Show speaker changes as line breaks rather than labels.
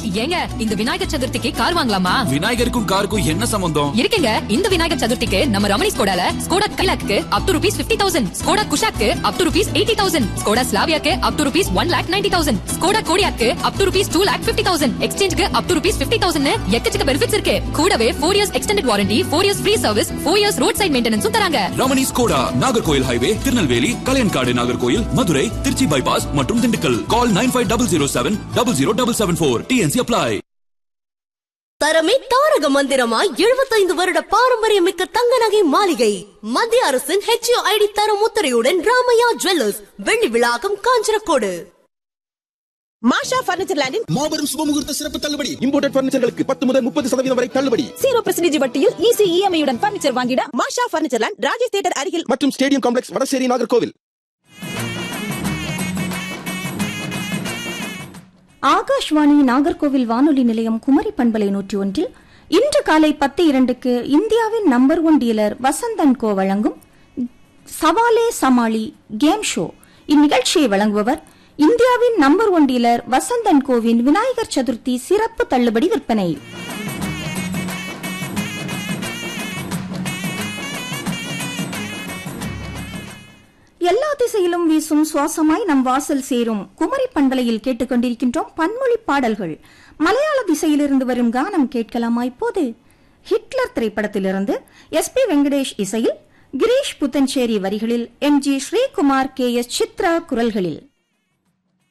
ஏங்க இந்த விநாயகர் சதுர்த்திக்கு கார் வாங்கலாமா
விநாயகருக்கும் காருக்கும் என்ன சம்பந்தம்
இருக்குங்க இந்த விநாயகர் சதுர்த்திக்கு நம்ம ரமணி ஸ்கோடால ஸ்கோடா கைலாக்கு up to rupees fifty thousand Skoda குஷாக்கு up to rupees eighty thousand Skoda ஸ்லாவியாக்கு up to rupees one lakh ninety thousand Skoda கோடியாக்கு up to rupees two lakh fifty thousand எக்ஸ்சேஞ்சுக்கு up to rupees fifty thousand எக்கச்சக்க benefits இருக்கு கூடவே four years extended warranty four years free service four years roadside மெயின்டெனன்ஸும் தராங்க
Ramani Skoda Nagercoil highway Tirunelveli Kalaiyankadu Nagercoil Madurai Trichy bypass மற்றும் Dindigul call nine five double zero seven double zero double seven four TNC apply
தரமே தாரக மந்திரமாய் எழுபத்தைந்து வருட பாரம்பரியமிக்க தங்க நகை மாளிகை மத்திய அரசின் ஹெச்ஓ ஐடி தரம் முத்திரையுடன் ராமையா ஜுவல்லர்ஸ் வெள்ளி விழாக்கம் காஞ்சரக்கோடு
மாஷா பர்னிச்சர் லேண்டின்
மாபெரும் சுபமுகூர்த்த சிறப்பு தள்ளுபடி இம்போர்டட் பர்னிச்சர்களுக்கு பத்து முதல் முப்பது சதவீதம் வரை தள்ளுபடி
ஜீரோ பர்சன்டேஜ் வட்டியில் ஈஸி இஎம்ஐ உடன் பர்னிச்சர் வாங்கிட Masha furniture land Rajesh theatre அருகில்
மற்றும் ஸ்டேடியம் காம்ப்ளெக்ஸ் வடசேரி நாகர்கோவில்
ஆகாஷ்வாணி நாகர்கோவில் வானொலி நிலையம் குமரி பண்பலை நூற்றி ஒன்றில் இன்று காலை பத்து இரண்டுக்கு இந்தியாவின் number one dealer Vasanthan co வழங்கும் சவாலே சமாளி கேம் ஷோ இந்நிகழ்ச்சியை வழங்குபவர் இந்தியாவின் நம்பர் ஒன் டீலர் வசந்தன் கோவின் விநாயகர் சதுர்த்தி சிறப்பு தள்ளுபடி விற்பனை எல்லா திசையிலும் வீசும் சுவாசமாய் நம் வாசல் சேரும் குமரி பண்பலையில் கேட்டுக்கொண்டிருக்கின்றோம் பன்மொழி பாடல்கள் மலையாள திசையிலிருந்து வரும் கானம் கேட்கலாமா இப்போது ஹிட்லர் திரைப்படத்திலிருந்து எஸ் பி வெங்கடேஷ் இசையில் கிரீஷ் புத்தன்சேரி வரிகளில் M G Sreekumar K S Chithra குரல்களில்